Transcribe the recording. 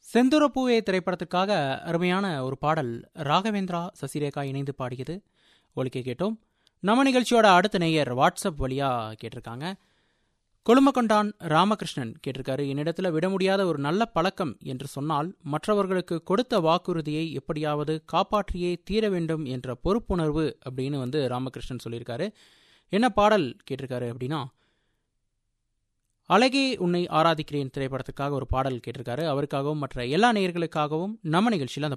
செந்துரப்பூவே திரைப்படத்திற்காக அருமையான ஒரு பாடல் ராகவேந்திரா சசிரேகா இணைந்து பாடியது ஒலிக்க கேட்டோம் நம்ம நிகழ்ச்சியோட அடுத்த நேயர் வாட்ஸ்அப் வழியாக கேட்டிருக்காங்க கொழுமக்கொண்டான் ராமகிருஷ்ணன் கேட்டிருக்காரு என்னிடத்தில் விட முடியாத ஒரு நல்ல பழக்கம் என்று சொன்னால் மற்றவர்களுக்கு கொடுத்த வாக்குறுதியை எப்படியாவது காப்பாற்றியே தீர வேண்டும் என்ற பொறுப்புணர்வு அப்படின்னு வந்து ராமகிருஷ்ணன் சொல்லியிருக்காரு என்ன பாடல் கேட்டிருக்காரு அப்படின்னா அழகே உன்னை ஆராதிக்கிறேன் திரைப்படத்துக்காக ஒரு பாடல் கேட்டிருக்காரு அவருக்காகவும் மற்ற எல்லா நேயர்களுக்காகவும் நம்ம நிகழ்ச்சியில் அந்த